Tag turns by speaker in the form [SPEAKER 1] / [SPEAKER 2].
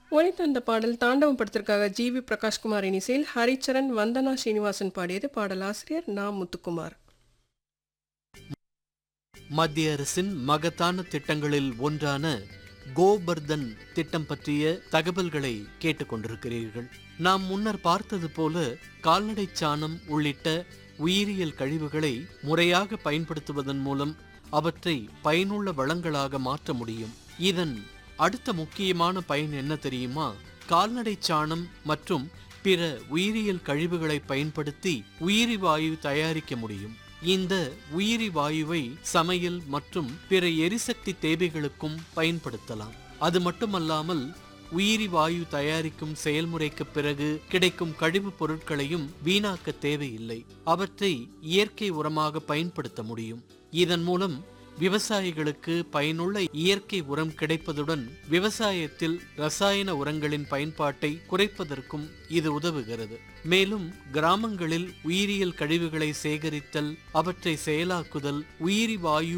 [SPEAKER 1] ஒலித்த அந்த பாடல் தாண்டவம் படத்திற்காக ஜி வி பிரகாஷ்குமாரின் இசையில் ஹரிச்சரன் வந்தனா ஸ்ரீனிவாசன் பாடியது பாடலாசிரியர் நா முத்துக்குமார்
[SPEAKER 2] மத்திய அரசின் மகத்தான திட்டங்களில் ஒன்றான கோபர்தன் திட்டம் பற்றிய தகவல்களை கேட்டுக்கொண்டிருக்கிறீர்கள் நாம் முன்னர் பார்த்தது போல கால்நடை சாணம் உள்ளிட்ட உயிரியல் கழிவுகளை முறையாக பயன்படுத்துவதன் மூலம் அவற்றை பயனுள்ள வளங்களாக மாற்ற முடியும் இதன் அடுத்த முக்கியமான பயன் என்ன தெரியுமா கால்நடை சாணம் மற்றும் பிற உயிரியல் கழிவுகளை பயன்படுத்தி உயிரி வாயு தயாரிக்க முடியும் இந்த உயிரி வாயுவை சமையல் மற்றும் பிற எரிசக்தி தேவைகளுக்கும் பயன்படுத்தலாம் அது மட்டுமல்லாமல் உயிரி வாயு தயாரிக்கும் செயல்முறைக்கு பிறகு கிடைக்கும் கழிவுப் பொருட்களையும் வீணாக்க தேவையில்லை அவற்றை இயற்கை உரமாக பயன்படுத்த முடியும் இதன் மூலம் விவசாயிகளுக்கு பயனுள்ள இயற்கை உரம் கிடைப்பதுடன் விவசாயத்தில் ரசாயன உரங்களின் பயன்பாட்டை குறைப்பதற்கும் இது உதவுகிறது மேலும் கிராமங்களில் உயிரியல் கழிவுகளை சேகரித்தல் அவற்றை செயலாக்குதல் உயிரி வாயு